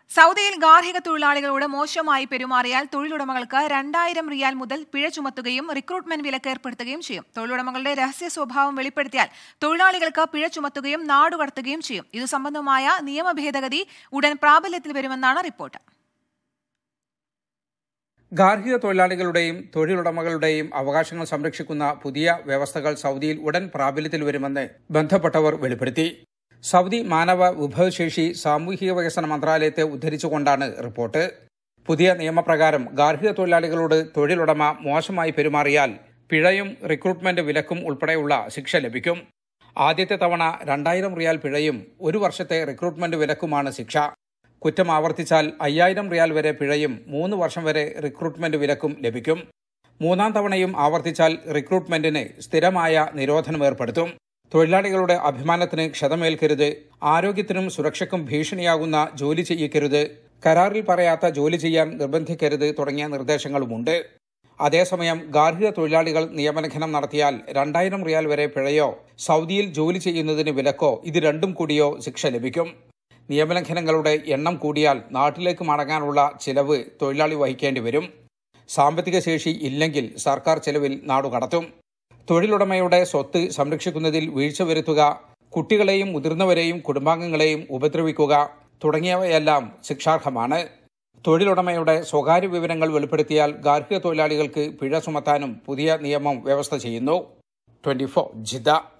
സൗദിയിൽ ഗാർഹിക തൊഴിലാളികളോട് മോശമായി പെരുമാറിയാൽ തൊഴിലുടമകൾക്ക് രണ്ടായിരം റിയാൽ മുതൽ പിഴ ചുമത്തുകയും റിക്രൂട്ട്മെന്റ് വിലക്ക് ഏർപ്പെടുത്തുകയും ചെയ്യും തൊഴിലുടമകളുടെ രഹസ്യ സ്വഭാവം വെളിപ്പെടുത്തിയാൽ തൊഴിലാളികൾക്ക് പിഴ ചുമത്തുകയും നാടുകടത്തുകയും ചെയ്യും ഇതു സംബന്ധമായ നിയമ ഭേദഗതി ഉടൻ പ്രാബല്യത്തിൽ വരുമെന്നാണ് റിപ്പോർട്ട് ഗാർഹിക തൊഴിലാളികളുടെയും തൊഴിലുടമകളുടെയും അവകാശങ്ങൾ സംരക്ഷിക്കുന്ന പുതിയ വ്യവസ്ഥകൾ സൗദിയിൽ ഉടൻ പ്രാബല്യത്തിൽ വരുമെന്ന് ബന്ധപ്പെട്ടവർ വെളിപ്പെടുത്തി സൗദി മാനവ വിഭവശേഷി സാമൂഹിക വികസന മന്ത്രാലയത്തെ ഉദ്ധരിച്ചുകൊണ്ടാണ് റിപ്പോർട്ട് പുതിയ നിയമപ്രകാരം ഗാർഹിക തൊഴിലാളികളോട് തൊഴിലുടമ മോശമായി പെരുമാറിയാൽ പിഴയും റിക്രൂട്ട്മെന്റ് വിലക്കും ഉൾപ്പെടെയുള്ള ശിക്ഷ ലഭിക്കും ആദ്യത്തെ തവണ രണ്ടായിരം റിയാൽ പിഴയും ഒരു വർഷത്തെ റിക്രൂട്ട്മെന്റ് വിലക്കുമാണ് ശിക്ഷ കുറ്റം ആവർത്തിച്ചാൽ അയ്യായിരം റിയാൽ വരെ പിഴയും മൂന്ന് വർഷം വരെ റിക്രൂട്ട്മെന്റ് വിലക്കും ലഭിക്കും മൂന്നാം തവണയും ആവർത്തിച്ചാൽ റിക്രൂട്ട്മെന്റിന് സ്ഥിരമായ നിരോധനം ഏർപ്പെടുത്തും തൊഴിലാളികളുടെ അഭിമാനത്തിന് ക്ഷതമേൽക്കരുത് ആരോഗ്യത്തിനും സുരക്ഷയ്ക്കും ഭീഷണിയാകുന്ന ജോലി ചെയ്യിക്കരുത് കരാറിൽ പറയാത്ത ജോലി ചെയ്യാൻ നിർബന്ധിക്കരുത് തുടങ്ങിയ നിർദ്ദേശങ്ങളുമുണ്ട് അതേസമയം ഗാർഹിക തൊഴിലാളികൾ നിയമലംഘനം നടത്തിയാൽ രണ്ടായിരം റിയാൽ വരെ പിഴയോ സൗദിയിൽ ജോലി ചെയ്യുന്നതിന് വിലക്കോ ഇത് രണ്ടും കൂടിയോ ശിക്ഷ ലഭിക്കും നിയമലംഘനങ്ങളുടെ എണ്ണം കൂടിയാൽ നാട്ടിലേക്ക് മടങ്ങാനുള്ള ചിലവ് തൊഴിലാളി വഹിക്കേണ്ടി വരും സാമ്പത്തിക ശേഷി ഇല്ലെങ്കിൽ സർക്കാർ ചെലവിൽ നാടുകടത്തും തൊഴിലുടമയുടെ സ്വത്ത് സംരക്ഷിക്കുന്നതിൽ വീഴ്ച വരുത്തുക കുട്ടികളെയും മുതിർന്നവരെയും കുടുംബാംഗങ്ങളെയും ഉപദ്രവിക്കുക തുടങ്ങിയവയെല്ലാം ശിക്ഷാർഹമാണ് തൊഴിലുടമയുടെ സ്വകാര്യ വിവരങ്ങൾ വെളിപ്പെടുത്തിയാൽ ഗാർഹിക തൊഴിലാളികൾക്ക് പിഴ ചുമത്താനും പുതിയ നിയമം വ്യവസ്ഥ ചെയ്യുന്നു ട്വന്റി ഫോർ ജിദ്ദ